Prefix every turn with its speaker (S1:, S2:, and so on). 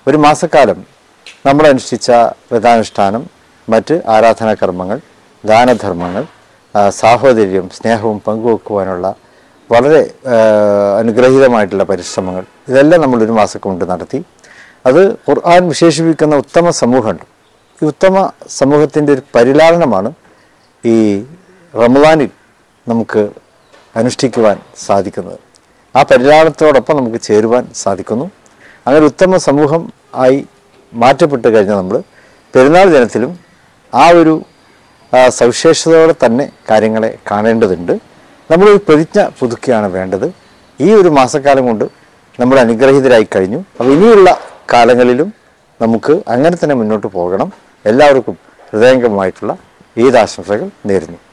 S1: ഒരു മാസക്കാലം നമ്മൾ അനുഷ്ഠിച്ച വ്രതാനുഷ്ഠാനം മറ്റ് ആരാധനാകർമ്മങ്ങൾ ദാനധർമ്മങ്ങൾ ആ, സാഹോദര്യം സ്നേഹവും പങ്കുവെക്കുവാനുള്ള വളരെ ആ, അനുഗ്രഹീതമായിട്ടുള്ള പരിശ്രമങ്ങൾ ഇതെല്ലാം നമ്മൾ ഒരു മാസം കൊണ്ട് നടത്തി അത് ഖുർആൻ വിശേഷിപ്പിക്കുന്ന ഉത്തമ സമൂഹമുണ്ട് ഈ ഉത്തമ സമൂഹത്തിൻ്റെ ഒരു പരിലാളനമാണ് ഈ റമദാനിൽ നമുക്ക് അനുഷ്ഠിക്കുവാൻ സാധിക്കുന്നത് ആ പരിലാളനത്തോടൊപ്പം നമുക്ക് ചേരുവാൻ സാധിക്കുന്നു അങ്ങനെ ഉത്തമ സമൂഹം ആയി മാറ്റപ്പെട്ട് കഴിഞ്ഞാൽ നമ്മൾ പെരുന്നാൾ ദിനത്തിലും ആ ഒരു ആ, സവിശേഷതയോടെ തന്നെ കാര്യങ്ങളെ കാണേണ്ടതുണ്ട് നമ്മളൊരു പ്രതിജ്ഞ പുതുക്കുകയാണ് വേണ്ടത് ഈ ഒരു മാസക്കാലം കൊണ്ട് നമ്മൾ അനുഗ്രഹീതരായി കഴിഞ്ഞു അപ്പോൾ ഇനിയുള്ള കാലങ്ങളിലും നമുക്ക് അങ്ങനെ തന്നെ മുന്നോട്ട് പോകണം എല്ലാവർക്കും ഹൃദയംഗമായിട്ടുള്ള ഈദ് ആശംസകൾ നേരുന്നു